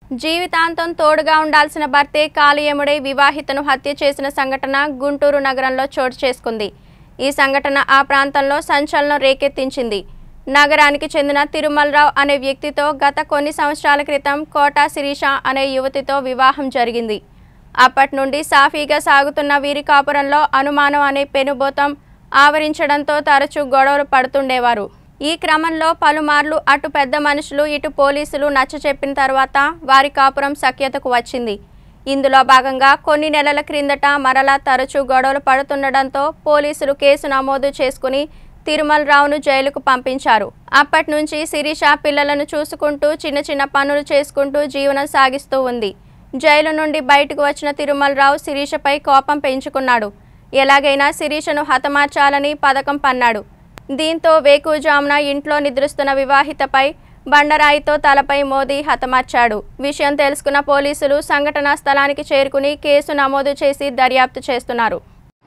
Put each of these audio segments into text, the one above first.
జీవితాంతం తోడుగా ఉండాల్సిన భర్తే కాళీయముడై వివాహితను హత్య చేసిన సంఘటన గుంటూరు నగరంలో చోటు చేసుకుంది ఈ సంఘటన ఆ ప్రాంతంలో సంచలనం రేకెత్తించింది నగరానికి చెందిన తిరుమలరావు అనే వ్యక్తితో గత కొన్ని సంవత్సరాల క్రితం కోటా శిరీష అనే యువతితో వివాహం జరిగింది అప్పటి నుండి సాఫీగా సాగుతున్న వీరి కాపురంలో అనుమానం అనే పెనుబోతం ఆవరించడంతో తరచూ గొడవలు పడుతుండేవారు ఈ క్రమంలో పలుమార్లు అటు పెద్ద మనుషులు ఇటు పోలీసులు నచ్చ చెప్పిన తర్వాత వారి కాపురం సఖ్యతకు వచ్చింది ఇందులో భాగంగా కొన్ని నెలల క్రిందట మరలా తరచూ గొడవలు పడుతుండడంతో పోలీసులు కేసు నమోదు చేసుకుని తిరుమలరావును జైలుకు పంపించారు అప్పటి నుంచి శిరీష పిల్లలను చూసుకుంటూ చిన్న చిన్న పనులు చేసుకుంటూ జీవనం సాగిస్తూ ఉంది జైలు నుండి బయటకు వచ్చిన తిరుమలరావు శిరీషపై కోపం పెంచుకున్నాడు ఎలాగైనా శిరీషను హతమార్చాలని పథకం పన్నాడు దీంతో వేకుజామున ఇంట్లో నిద్రిస్తున్న వివాహితపై బండరాయితో తలపై మోదీ హతమార్చాడు విషయం తెలుసుకున్న పోలీసులు సంఘటనా స్థలానికి చేరుకుని కేసు నమోదు చేసి దర్యాప్తు చేస్తున్నారు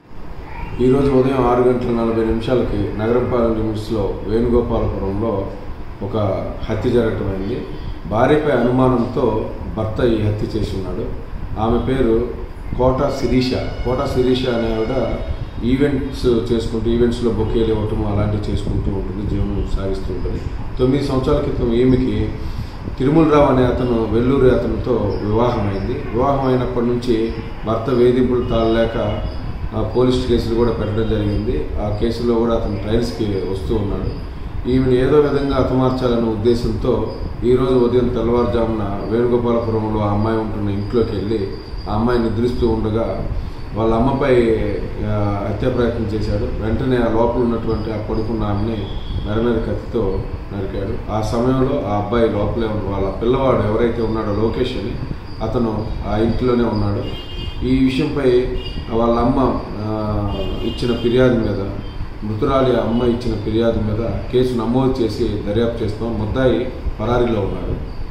ఈరోజు ఉదయం ఆరు గంటల నలభై నిమిషాలకి నగరంపాలెం లిమిట్స్లో వేణుగోపాలపురంలో ఒక హత్య జరగటమైంది భార్యపై అనుమానంతో భర్త ఈ హత్య చేసి ఉన్నాడు ఆమె పేరు కోట శిరీష కోట శిరీష అనే ఆవిడ ఈవెంట్స్ చేసుకుంటూ ఈవెంట్స్లో బొకేలు ఇవ్వటం అలాంటివి చేసుకుంటూ ఉంటుంది జీవనం సాగిస్తూ ఉంటుంది తొమ్మిది సంవత్సరాల క్రితం ఈమెకి తిరుమలరావు అనే అతను వెల్లూరు అతనితో వివాహమైంది వివాహం అయినప్పటి నుంచి భర్త వేధింపులు తాళలేక ఆ పోలీస్ కేసులు కూడా పెట్టడం జరిగింది ఆ కేసులో కూడా అతను ట్రయల్స్కి వస్తూ ఉన్నాడు ఈమెను ఏదో విధంగా హతమార్చాలనే ఉద్దేశంతో ఈరోజు ఉదయం తెల్లవారుజామున వేణుగోపాలపురంలో ఆ అమ్మాయి ఉంటున్న ఇంట్లోకి వెళ్ళి ఆ అమ్మాయి నిద్రిస్తూ ఉండగా వాళ్ళ అమ్మపై ఆ, హత్య ప్రయత్నం చేశాడు వెంటనే ఆ లోపల ఉన్నటువంటి ఆ పడుకున్న ఆమెని మెడ మీద కత్తితో నరికాడు ఆ సమయంలో ఆ అబ్బాయి లోపలే ఉన్న వాళ్ళ పిల్లవాడు ఎవరైతే ఉన్నాడో లోకేష్ అని అతను ఆ ఇంట్లోనే ఉన్నాడు ఈ విషయంపై వాళ్ళ అమ్మ ఆ, ఇచ్చిన ఫిర్యాదు మీద మృతురాలి అమ్మ ఇచ్చిన ఫిర్యాదు మీద కేసు నమోదు చేసి దర్యాప్తు చేస్తాం ముద్దాయి పరారీలో ఉన్నాడు